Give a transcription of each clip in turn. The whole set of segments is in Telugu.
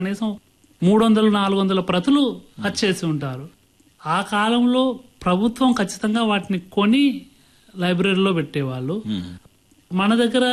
కనీసం మూడు వందలు నాలుగు వందల ప్రతులు వచ్చేసి ఉంటారు ఆ కాలంలో ప్రభుత్వం ఖచ్చితంగా వాటిని కొని లైబ్రరీలో పెట్టేవాళ్ళు మన దగ్గర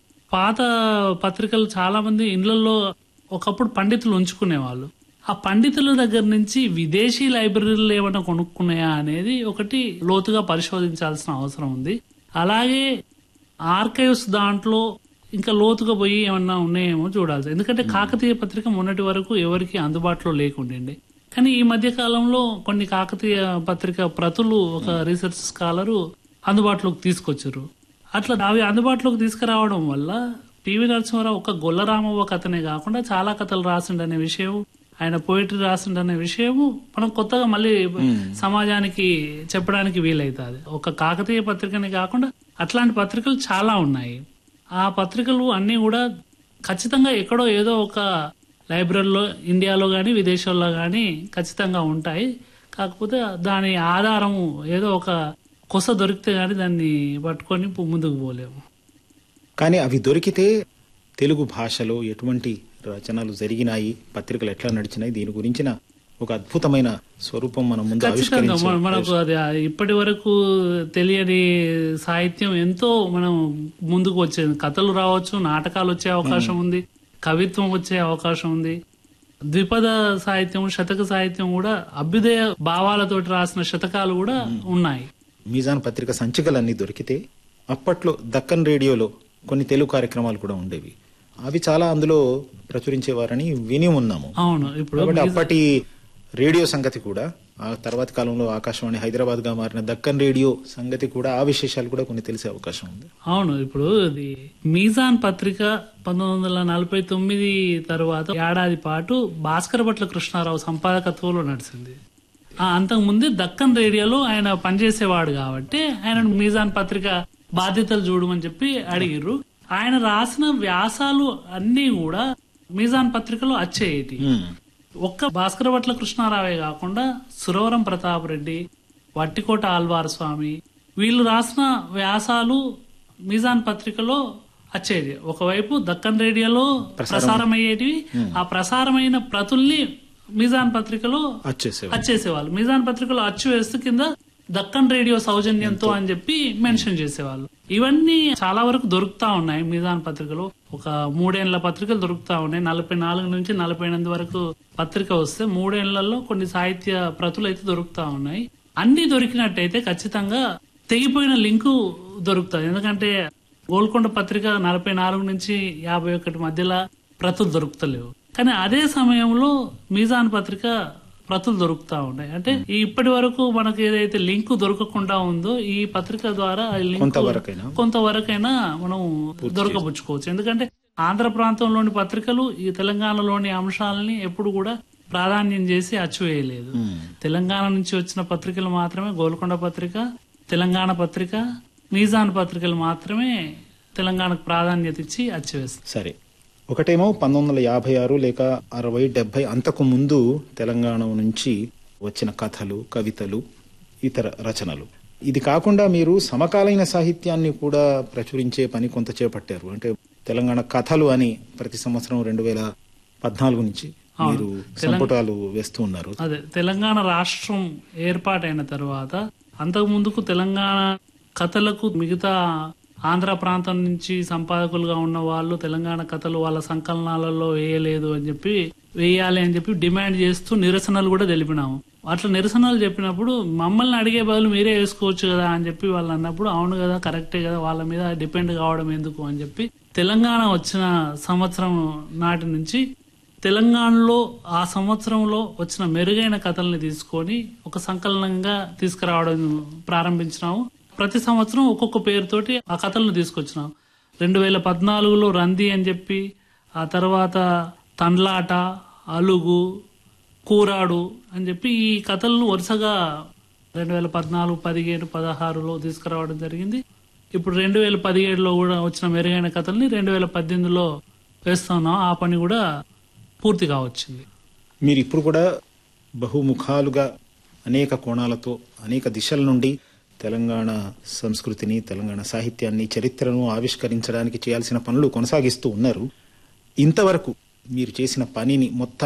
పాత పత్రికలు చాలా మంది ఇండ్లలో ఒకప్పుడు పండితులు ఉంచుకునేవాళ్ళు ఆ పండితుల దగ్గర నుంచి విదేశీ లైబ్రరీలు ఏమైనా కొనుక్కున్నాయా అనేది ఒకటి లోతుగా పరిశోధించాల్సిన అవసరం ఉంది అలాగే ఆర్కైవ్స్ దాంట్లో ఇంకా లోతుగా పోయి ఏమన్నా ఉన్నాయేమో చూడాలి ఎందుకంటే కాకతీయ పత్రిక మొన్నటి వరకు ఎవరికి అందుబాటులో లేకుండిండే కానీ ఈ మధ్య కాలంలో కొన్ని కాకతీయ పత్రిక ప్రతులు ఒక రీసెర్చ్ స్కాలరు అందుబాటులోకి తీసుకొచ్చారు అట్లా అవి అందుబాటులోకి తీసుకురావడం వల్ల పివి నరసింహారావు ఒక గొల్లరామవ్వ కథనే కాకుండా చాలా కథలు రాసిండనే విషయం ఆయన పోయిటరీ రాసిండనే విషయము మనం కొత్తగా మళ్ళీ సమాజానికి చెప్పడానికి వీలవుతుంది ఒక కాకతీయ పత్రికనే కాకుండా అట్లాంటి పత్రికలు చాలా ఉన్నాయి ఆ పత్రికలు అన్నీ కూడా ఖచ్చితంగా ఎక్కడో ఏదో ఒక లైబ్రరీలో ఇండియాలో కానీ విదేశాల్లో కానీ ఖచ్చితంగా ఉంటాయి కాకపోతే దాని ఆధారము ఏదో ఒక కొస దొరికితే గానీ దాన్ని పట్టుకొని ముందుకు పోలేము కానీ అవి దొరికితే తెలుగు భాషలో ఎటువంటి రచనలు జరిగినాయి పత్రికలు ఎట్లా నడిచినాయి దీని గురించిన ఒక అద్భుతమైన స్వరూపం మన ముందు ఖచ్చితంగా ఆవిష్కరించి మన- మనకు అది ఆ ఇప్పటి వరకు తెలియని సాహిత్యం ఎంతో మనం ముందుకు వచ్చేది కథలు రావచ్చు నాటకాలు వచ్చే అవకాశం ఉంది కవిత్వం వచ్చే అవకాశం ఉంది ద్విపద సాహిత్యం శతక సాహిత్యం కూడా అభ్యుదయ భావాలతోటి రాసిన శతకాలు కూడా ఉన్నాయి మీజాన్ పత్రిక సంచికలన్నీ దొరికితే అప్పట్లో దక్కన్ రేడియోలో కొన్ని తెలుగు కార్యక్రమాలు కూడా ఉండేవి అవి చాలా అందులో ప్రచురించేవారని విని ఉన్నాము అవును ఇప్పుడు కాబట్టి అప్పటి రేడియో సంగతి కూడా ఆ తర్వాతి కాలంలో ఆకాశవాణి హైదరాబాద్ గా మారిన దక్కన్ రేడియో సంగతి కూడా ఆ విశేషాలు కూడా కొన్ని తెలిసే అవకాశం ఉంది అవును ఇప్పుడు ఇది మీజాన్ పత్రిక పంతొమ్మిది వందల నలభై తొమ్మిది తర్వాత ఏడాది పాటు భాస్కర భట్ల కృష్ణారావు సంపాదకత్వంలో నడిచింది ఆ అంతకు ముందు దక్కన్ రేడియోలో ఆయన పనిచేసేవాడు కాబట్టి ఆయన మీజాన్ పత్రిక బాధ్యతలు చూడమని చెప్పి అడిగిర్రు ఆయన రాసిన వ్యాసాలు అన్ని కూడా మీజాన్ పత్రికలో వచ్చేటి ఉమ్. ఒక్క భాస్కర భట్ల కృష్ణారావే కాకుండా సురవరం ప్రతాప్ రెడ్డి వట్టికోట ఆల్వార్ స్వామి వీళ్ళు రాసిన వ్యాసాలు మీజాన్ పత్రికలో వచ్చేది ఒకవైపు దక్కన్ రేడియోలో ప్రసారం అయ్యేటివి ఆ ప్రసారమైన ప్రతుల్ని మీజాన్ పత్రికలో వచ్చేసేవారు వచ్చేసేవాళ్ళు మీజాన్ పత్రికలో అచ్చు వేస్తూ కింద దక్కన్ రేడియో సౌజన్యంతో అని చెప్పి మెన్షన్ చేసేవాళ్ళు ఇవన్నీ చాలా వరకు దొరుకుతా ఉన్నాయి మీజాన్ పత్రికలో ఒక మూడేళ్ల పత్రికలు దొరుకుతా ఉన్నాయి నలభై నాలుగు నుంచి నలభై ఎనిమిది వరకు పత్రిక వస్తే మూడేళ్లలో కొన్ని సాహిత్య ప్రతులు అయితే దొరుకుతా ఉన్నాయి అన్ని దొరికినట్టయితే ఖచ్చితంగా తెగిపోయిన లింకు దొరుకుతుంది ఎందుకంటే గోల్కొండ పత్రిక నలభై నాలుగు నుంచి యాభై ఒకటి మధ్యలో ప్రతులు దొరుకుతలేవు కానీ అదే సమయంలో మీజాన్ పత్రిక ప్రతులు దొరుకుతా ఉన్నాయి అంటే ఈ ఇప్పటి వరకు మనకు ఏదైతే లింక్ దొరకకుండా ఉందో ఈ పత్రిక ద్వారా ఆ లింక్ కొంతవరకైనా కొంతవరకైనా మనం దొరకబుచ్చుకోవచ్చు ఎందుకంటే ఆంధ్ర ప్రాంతంలోని పత్రికలు ఈ తెలంగాణలోని అంశాలని ఎప్పుడు కూడా ప్రాధాన్యం చేసి అచ్చువేయలేదు ఉమ్. తెలంగాణ నుంచి వచ్చిన పత్రికలు మాత్రమే గోల్కొండ పత్రిక తెలంగాణ పత్రిక మీజాన్ పత్రికలు మాత్రమే తెలంగాణకు ప్రాధాన్యత ఇచ్చి అచ్చివేస్తాయి సరే ఒకటేమో పంతొమ్మిది వందల యాభై ఆరు లేక అరవై డెబ్బై అంతకు ముందు తెలంగాణ నుంచి వచ్చిన కథలు కవితలు ఇతర రచనలు ఇది కాకుండా మీరు సమకాలీన సాహిత్యాన్ని కూడా ప్రచురించే పని కొంత చేపట్టారు అంటే తెలంగాణ కథలు అని ప్రతి సంవత్సరం రెండు వేల పద్నాలుగు నుంచి మీరు సంపుటాలు వేస్తూ ఉన్నారు అదే తెలంగాణ రాష్ట్రం ఏర్పాటైన తర్వాత అంతకు ముందుకు తెలంగాణ కథలకు మిగతా ఆంధ్ర ప్రాంతం నుంచి సంపాదకులుగా ఉన్న వాళ్ళు తెలంగాణ కథలు వాళ్ళ సంకలనాలలో వేయలేదు అని చెప్పి వేయాలి అని చెప్పి డిమాండ్ చేస్తూ నిరసనలు కూడా తెలిపినాము అట్లా నిరసనలు చెప్పినప్పుడు మమ్మల్ని అడిగే బదులు మీరే వేసుకోవచ్చు కదా అని చెప్పి వాళ్ళు అన్నప్పుడు అవును కదా కరెక్టే కదా వాళ్ళ మీద డిపెండ్ కావడం ఎందుకు అని చెప్పి తెలంగాణ వచ్చిన సంవత్సరం నాటి నుంచి తెలంగాణలో ఆ సంవత్సరంలో వచ్చిన మెరుగైన కథల్ని తీసుకొని ఒక సంకలనంగా తీసుకురావడం ప్రారంభించినాము ప్రతి సంవత్సరం ఒక్కొక్క పేరుతోటి ఆ కథలను తీసుకొచ్చినాం రెండు వేల పద్నాలుగులో రంది అని చెప్పి ఆ తర్వాత తండ్లాట అలుగు కూరాడు అని చెప్పి ఈ కథలను వరుసగా రెండు వేల పద్నాలుగు పదిహేను పదహారులో తీసుకురావడం జరిగింది ఇప్పుడు రెండు వేల పదిహేడులో కూడా వచ్చిన మెరుగైన కథల్ని రెండు వేల పద్దెనిమిదిలో వేస్తున్నాం ఆ పని కూడా పూర్తిగా వచ్చింది మీరు ఇప్పుడు కూడా బహుముఖాలుగా అనేక కోణాలతో అనేక దిశల నుండి తెలంగాణ సంస్కృతిని తెలంగాణ సాహిత్యాన్ని చరిత్రను ఆవిష్కరించడానికి చేయాల్సిన పనులు కొనసాగిస్తూ ఉన్నారు ఇంతవరకు మీరు చేసిన పనిని మొత్తం